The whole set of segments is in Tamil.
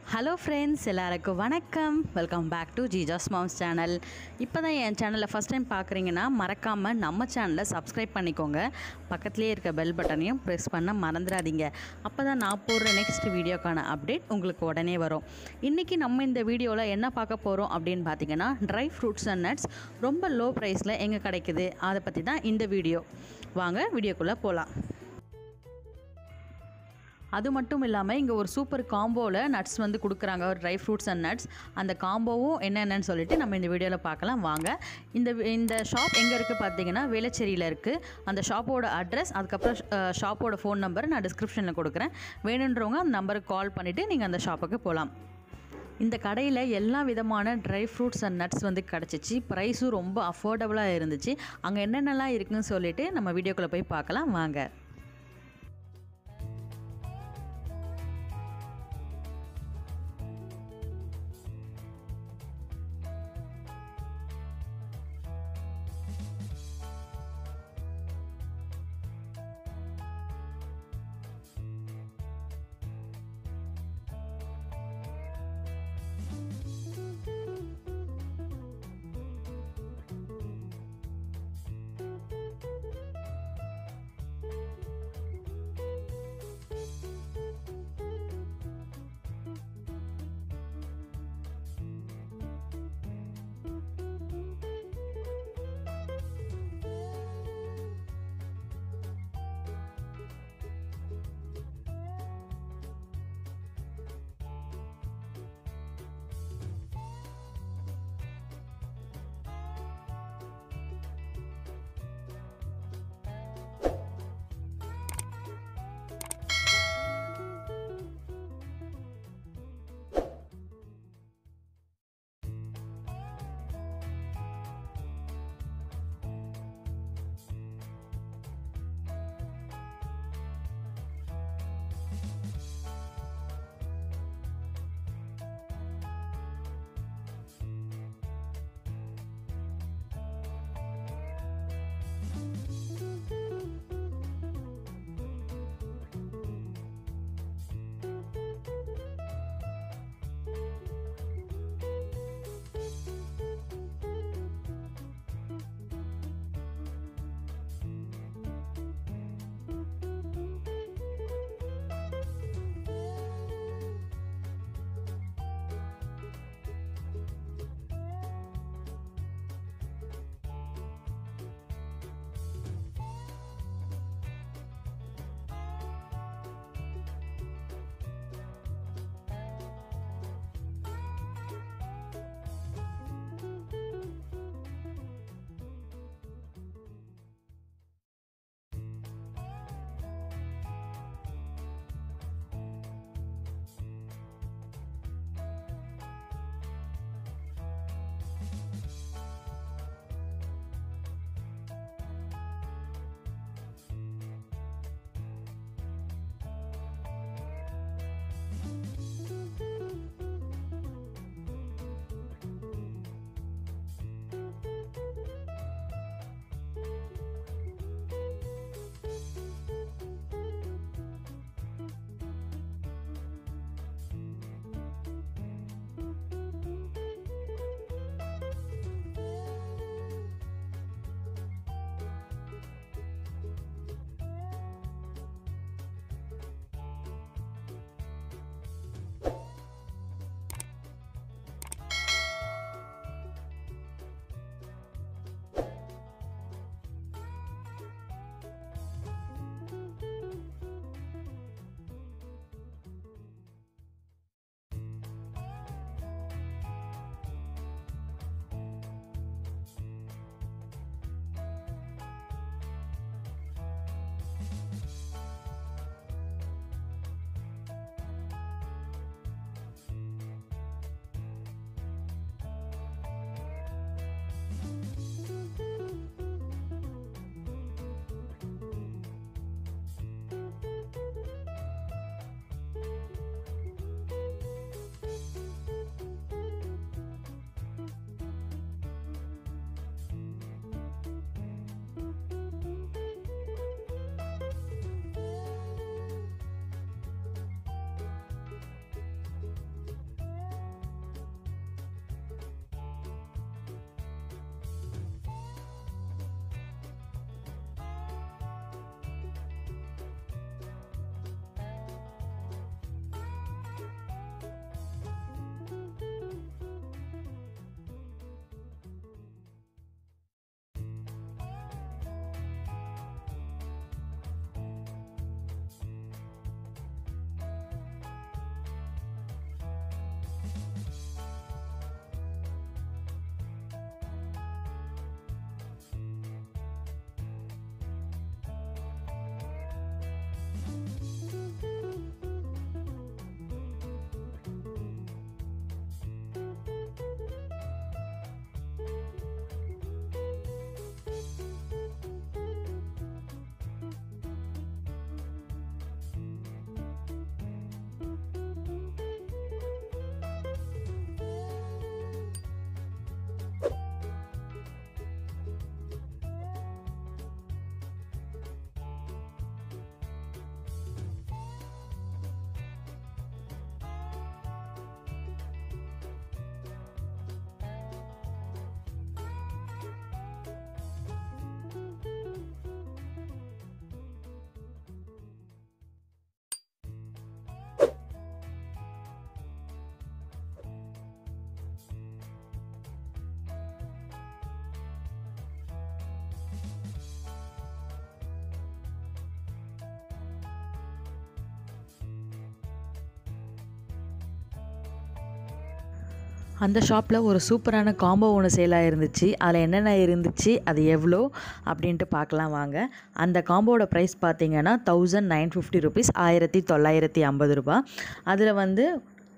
ஹலோ ஃப்ரெண்ட்ஸ் எல்லாருக்கும் வணக்கம் வெல்கம் பேக் டு ஜிஜாஸ் மாம்ஸ் சேனல் இப்போ தான் என் சேனலை ஃபஸ்ட் டைம் பார்க்குறீங்கன்னா மறக்காமல் நம்ம சேனலை சப்ஸ்கிரைப் பண்ணிக்கோங்க பக்கத்துலேயே இருக்க பெல் பட்டனையும் ப்ரெஸ் பண்ண மறந்துடாதீங்க அப்போ தான் நான் போடுற நெக்ஸ்ட் வீடியோக்கான அப்டேட் உங்களுக்கு உடனே வரும் இன்றைக்கி நம்ம இந்த வீடியோவில் என்ன பார்க்க போகிறோம் அப்படின்னு பார்த்தீங்கன்னா ட்ரை ஃப்ரூட்ஸ் அண்ட் நட்ஸ் ரொம்ப லோ ப்ரைஸில் எங்கே கிடைக்குது அதை பற்றி தான் இந்த வீடியோ வாங்க வீடியோக்குள்ளே போகலாம் அது மட்டும் இல்லாமல் இங்கே ஒரு சூப்பர் காம்போவில் நட்ஸ் வந்து கொடுக்குறாங்க ஒரு ட்ரை ஃப்ரூட்ஸ் அண்ட் நட்ஸ் அந்த காம்போவும் என்னென்னு சொல்லிட்டு நம்ம இந்த வீடியோவில் பார்க்கலாம் வாங்க இந்த இந்த ஷாப் எங்கே இருக்குது பார்த்தீங்கன்னா வேளச்சேரியில் இருக்குது அந்த ஷாப்போட அட்ரஸ் அதுக்கப்புறம் ஷாப்போட ஃபோன் நம்பர் நான் டிஸ்கிரிப்ஷனில் கொடுக்குறேன் வேணுன்றவங்க அந்த நம்பருக்கு கால் பண்ணிவிட்டு நீங்கள் அந்த ஷாப்புக்கு போகலாம் இந்த கடையில் எல்லா விதமான ட்ரை ஃப்ரூட்ஸ் அண்ட் நட்ஸ் வந்து கிடச்சிச்சு ப்ரைஸும் ரொம்ப அஃபோர்டபுளாக இருந்துச்சு அங்கே என்னென்னலாம் இருக்குதுன்னு சொல்லிட்டு நம்ம வீடியோக்குள்ளே போய் பார்க்கலாம் வாங்க அந்த ஷாப்பில் ஒரு சூப்பரான காம்போ ஒன்று சேலாக இருந்துச்சு அதில் என்னென்ன இருந்துச்சு அது எவ்வளோ அப்படின்ட்டு பார்க்கலாம் வாங்க அந்த காம்போட ப்ரைஸ் பார்த்தீங்கன்னா தௌசண்ட் நைன் ஃபிஃப்டி ருபீஸ் ஆயிரத்தி தொள்ளாயிரத்தி ஐம்பது ரூபா அதில் வந்து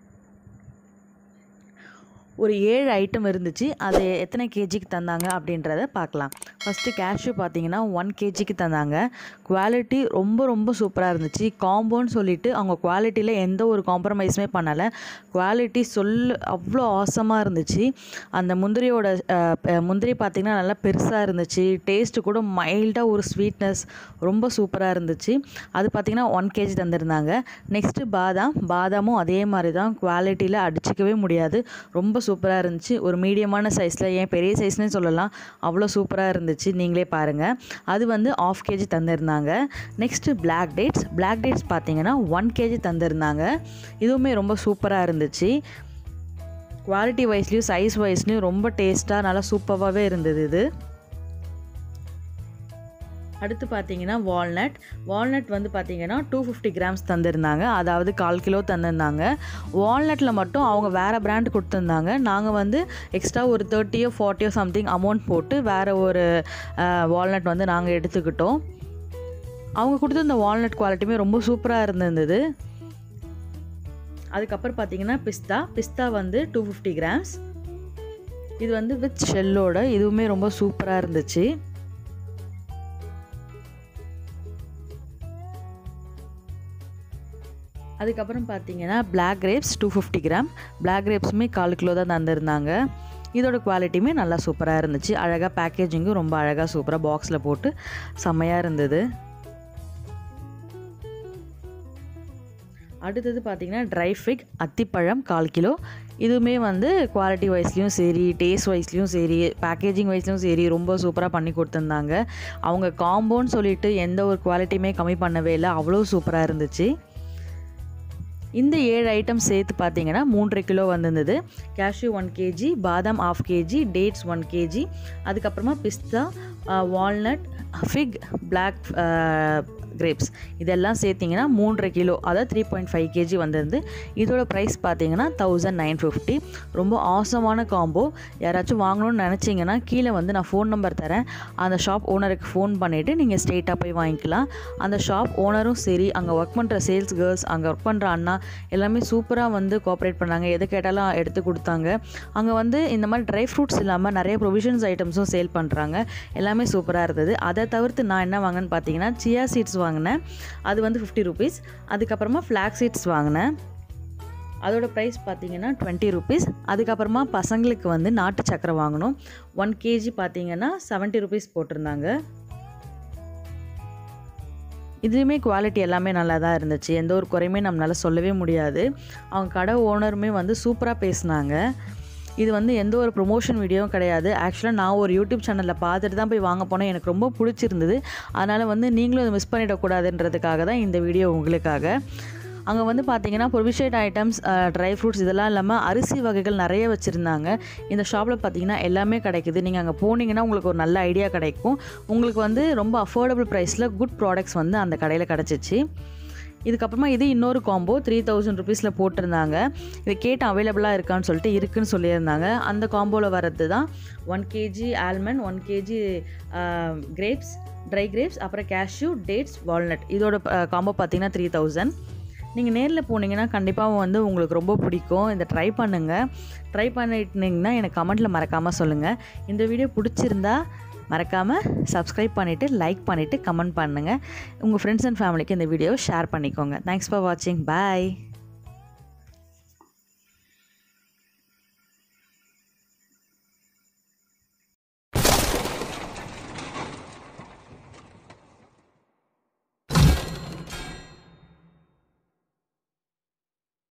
ஒரு ஏழு ஐட்டம் இருந்துச்சு அது எத்தனை கேஜிக்கு தந்தாங்க அப்படின்றத பார்க்கலாம் ஃபஸ்ட்டு கேஷ்யூ பார்த்தீங்கன்னா ஒன் கேஜிக்கு தந்தாங்க குவாலிட்டி ரொம்ப ரொம்ப சூப்பராக இருந்துச்சு காம்போன்னு சொல்லிட்டு அவங்க குவாலிட்டியில் எந்த ஒரு காம்ப்ரமைஸுமே பண்ணலை குவாலிட்டி சொல் அவ்வளோ ஆசமாக இருந்துச்சு அந்த முந்திரியோட அஹ், ப- முந்திரி பார்த்திங்கன்னா நல்லா பெருசாக இருந்துச்சு டேஸ்ட்டு கூட மைல்டாக ஒரு ஸ்வீட்னஸ் ரொம்ப சூப்பராக இருந்துச்சு அது பார்த்திங்கன்னா ஒன் கேஜி தந்திருந்தாங்க நெக்ஸ்ட்டு பாதாம் பாதாமும் அதே மாதிரி தான் குவாலிட்டியில் அடிச்சிக்கவே முடியாது ரொம்ப சூப்பராக இருந்துச்சு ஒரு மீடியமான சைஸில் ஏன் பெரிய சைஸ்னே சொல்லலாம் அவ்வளோ சூப்பராக இருந்துச்சு நீங்களே பாருங்கள் அது வந்து ஆஃப் கேஜி தந்திருந்தாங்க next black dates black dates பார்த்தீங்கன்னா ஒன் கேஜி தந்திருந்தாங்க இதுவுமே ரொம்ப சூப்பராக இருந்துச்சு குவாலிட்டி வைஸ்லேயும் சைஸ் வைஸ்லேயும் ரொம்ப டேஸ்ட்டாக நல்லா சூப்பராகவே இருந்தது இது அடுத்து பார்த்தீங்கன்னா வால்நட் வால்நட் வந்து பார்த்தீங்கன்னா டூ ஃபிஃப்டி கிராம்ஸ் தந்திருந்தாங்க அதாவது கால் கிலோ தந்திருந்தாங்க வால்நட்டில் மட்டும் அவங்க வேறு பிராண்ட் கொடுத்துருந்தாங்க நாங்கள் வந்து எக்ஸ்ட்ரா ஒரு தேர்ட்டியோ ஃபார்ட்டியோ சம்திங் அமௌண்ட் போட்டு வேறு ஒரு வால்நட் வந்து நாங்கள் எடுத்துக்கிட்டோம் அவங்க கொடுத்துருந்த வால்நட் குவாலிட்டியுமே ரொம்ப சூப்பராக இருந்திருந்தது அதுக்கப்புறம் பார்த்தீங்கன்னா பிஸ்தா பிஸ்தா வந்து டூ ஃபிஃப்டி கிராம்ஸ் இது வந்து வித் ஷெல்லோட இதுவுமே ரொம்ப சூப்பராக இருந்துச்சு அதுக்கப்புறம் பார்த்தீங்கன்னா black grapes two fifty gram black கிரேப்ஸுமே கால் கிலோ தான் தந்திருந்தாங்க இதோட குவாலிட்டியுமே நல்லா சூப்பராக இருந்துச்சு அழகாக பேக்கேஜிங்கும் ரொம்ப அழகாக சூப்பராக பாக்ஸில் போட்டு செம்மையாக இருந்தது அடுத்தது பார்த்தீங்கன்னா ட்ரை ஃபிக் அத்திப்பழம் கால் கிலோ இதுவுமே வந்து குவாலிட்டி வைஸ்லேயும் சரி டேஸ்ட் வைஸ்லேயும் சரி பேக்கேஜிங் வைஸ்லேயும் சரி ரொம்ப சூப்பராக பண்ணி கொடுத்துருந்தாங்க அவங்க காம்போன்னு சொல்லிட்டு எந்த ஒரு குவாலிட்டியுமே கம்மி பண்ணவே இல்லை அவ்வளோ சூப்பராக இருந்துச்சு இந்த ஏழு ஐட்டம் சேர்த்து பார்த்தீங்கன்னா மூன்றரை கிலோ வந்திருந்தது கேஷ்யூ ஒன் கேஜி பாதாம் half KG dates one KG அதுக்கப்புறமா பிஸ்தா வால்நட் ஃபிக் பிளாக் கிரேப்ஸ் இதெல்லாம் சேர்த்திங்கன்னா மூன்றரை கிலோ அதாவது த்ரீ பாயிண்ட் ஃபைவ் கேஜி வந்திருந்து இதோட ப்ரைஸ் பார்த்தீங்கன்னா தௌசண்ட் நைன் ஃபிஃப்டி ரொம்ப ஆசமான காம்போ யாராச்சும் வாங்கணும்னு நினச்சிங்கன்னா கீழே வந்து நான் ஃபோன் நம்பர் தரேன் அந்த ஷாப் ஓனருக்கு ஃபோன் பண்ணிவிட்டு நீங்கள் ஸ்ட்ரெயிட்டாக போய் வாங்கிக்கலாம் அந்த ஷாப் ஓனரும் சரி அங்கே ஒர்க் பண்ணுற சேல்ஸ் கேர்ள்ஸ் அங்கே ஒர்க் பண்ணுற அண்ணா எல்லாமே சூப்பராக வந்து கோஆப்ரேட் பண்ணாங்க எது கேட்டாலும் எடுத்து கொடுத்தாங்க அங்கே வந்து இந்த மாதிரி ட்ரை ஃப்ரூட்ஸ் இல்லாமல் நிறைய ப்ரொவிஷன்ஸ் ஐட்டம்ஸும் சேல் பண்ணுறாங்க எல்லாமே சூப்பராக இருந்தது அதை தவிர்த்து நான் என்ன வாங்கினேன்னு பார்த்தீங்கன்னா சியா சீட்ஸ் வாங்கினேன் அது வந்து ஃபிஃப்டி ருபீஸ் அதுக்கப்புறமா ஃப்ளாக் சீட்ஸ் வாங்கினேன் அதோட ப்ரைஸ் பார்த்தீங்கன்னா டுவெண்ட்டி ருபீஸ் அதுக்கப்புறமா பசங்களுக்கு வந்து நாட்டு சக்கரை வாங்கணும் ஒன் கேஜி பார்த்தீங்கன்னா செவன்ட்டி ருபீஸ் போட்டிருந்தாங்க இதுலேயுமே குவாலிட்டி எல்லாமே நல்லா தான் இருந்துச்சு எந்த ஒரு குறையுமே நம்மளால் சொல்லவே முடியாது அவங்க கடை ஓனருமே வந்து சூப்பராக பேசினாங்க இது வந்து எந்த ஒரு ப்ரொமோஷன் வீடியோவும் கிடையாது ஆக்சுவலாக நான் ஒரு யூடியூப் சேனலில் பார்த்துட்டு தான் போய் வாங்க போனேன் எனக்கு ரொம்ப பிடிச்சிருந்தது அதனால் வந்து நீங்களும் அதை மிஸ் பண்ணிடக்கூடாதுன்றதுக்காக தான் இந்த வீடியோ உங்களுக்காக அங்கே வந்து பார்த்தீங்கன்னா ப்ரொவிஷேட் ஐட்டம்ஸ் ட்ரை ஃப்ரூட்ஸ் இதெல்லாம் இல்லாமல் அரிசி வகைகள் நிறைய வச்சுருந்தாங்க இந்த ஷாப்பில் பார்த்தீங்கன்னா எல்லாமே கிடைக்குது நீங்கள் அங்கே போனீங்கன்னா உங்களுக்கு ஒரு நல்ல ஐடியா கிடைக்கும் உங்களுக்கு வந்து ரொம்ப அஃபோர்டபுள் ப்ரைஸில் குட் ப்ராடக்ட்ஸ் வந்து அந்த கடையில் கிடச்சிச்சு இதுக்கப்புறமா இது இன்னொரு காம்போ த்ரீ தௌசண்ட் ருபீஸில் போட்டிருந்தாங்க இது கேட்டு அவைலபிளாக இருக்கான்னு சொல்லிட்டு இருக்குன்னு சொல்லியிருந்தாங்க அந்த காம்போவில் வர்றது தான் one KG almond one KG grapes dry grapes அப்புறம் கேஷ்யூ டேட்ஸ் வால்நட் இதோட காம்போ பார்த்தீங்கன்னா த்ரீ தௌசண்ட் நீங்கள் நேரில் போனீங்கன்னா கண்டிப்பாக வந்து உங்களுக்கு ரொம்ப பிடிக்கும் இதை ட்ரை பண்ணுங்கள் ட்ரை பண்ணிட்டீங்கன்னா எனக்கு கமெண்ட்டில் மறக்காமல் சொல்லுங்கள் இந்த வீடியோ பிடிச்சிருந்தா மறக்காமல் சப்ஸ்கிரைப் பண்ணிவிட்டு லைக் பண்ணிவிட்டு கமெண்ட் பண்ணுங்கள் உங்கள் ஃப்ரெண்ட்ஸ் அண்ட் ஃபேமிலிக்கு இந்த வீடியோவை ஷேர் பண்ணிக்கோங்க தேங்க்ஸ் ஃபார் வாட்சிங் பாய்